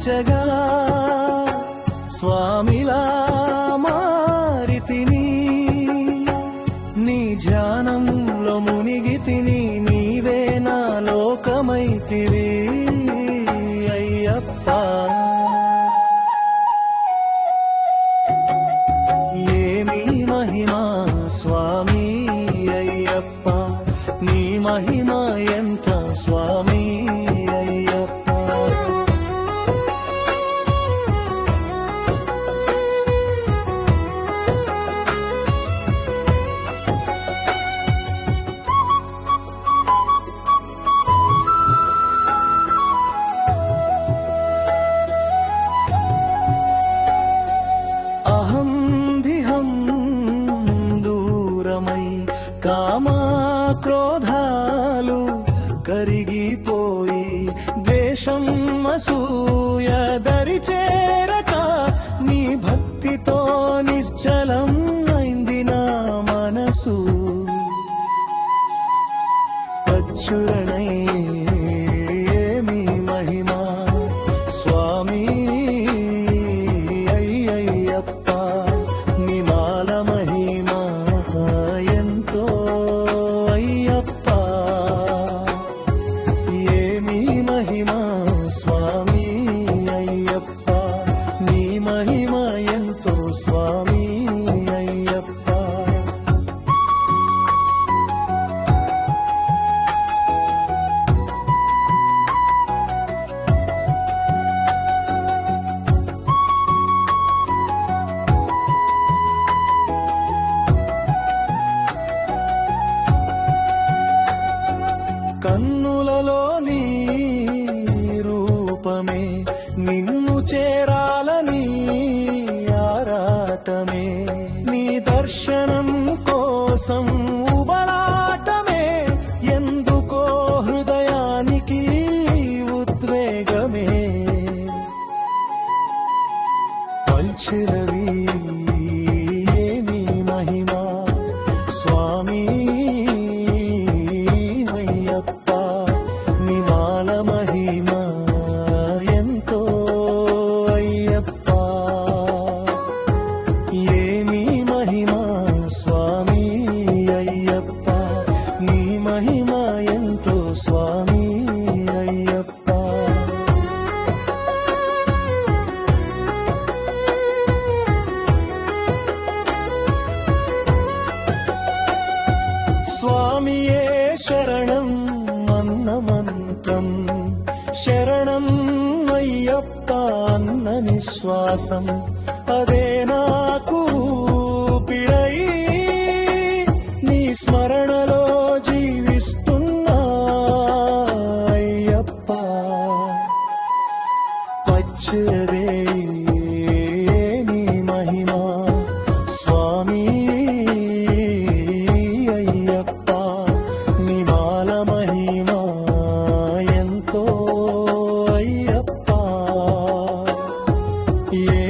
స్మరించగా స్వామిలా మారితిని నీ ధ్యానంలో మునిగితిని నీవే నా లోకమైతివి అయ్యప్ప ఏమి మహిమ స్వామి అయ్యప్ప నీ మహిమ ఎంత స్వామి అయ్యప్ప అహం భిహం దూరమై కామా క్రోధాలు కరిగిపోయి ద్వేషం అసూయ దరి చేరక నీ భక్తితో నిశ్చలం అయింది నా మనసు అచ్చురణై ఏమి మహిమా స్వామి అయ్యయ్యప్ప నిమాల మహిమా ఎంతో అయ్యప్ప ఏమి మహిమా స్వామి అయ్యప్ప నీ మహిమ ఎంతో స్వామి అయ్యప్ప కన్నులలో నీ రూపమే నిన్ను చేరాలని ఆరాటమే నీ దర్శనం కోసం ఉబలాటమే ఎందుకో హృదయానికి ఉద్వేగమే పల్చిరవి ఏమి మహిమా స్వామి అయ్యప్ప నిమాల మహిమ ఎంతో అయ్యప్ప ఏమి మహిమా స్వామి అయ్యప్ప నీ మహిమ ఎంతో స్వామి అయ్యప్ప స్వామియే శరణం అన్న మంత్రం శరణం అయ్యప్ప అన్న నిశ్వాసం అదే నాకు ఊపిరై నీ స్మరణలో జీవిస్తున్నా అయ్యప్ప పచ్చరే నీ మహిమా స్వామి అయ్యప్ప నిమాల మహిమా ఎంతో అయ్యప్ప ఏ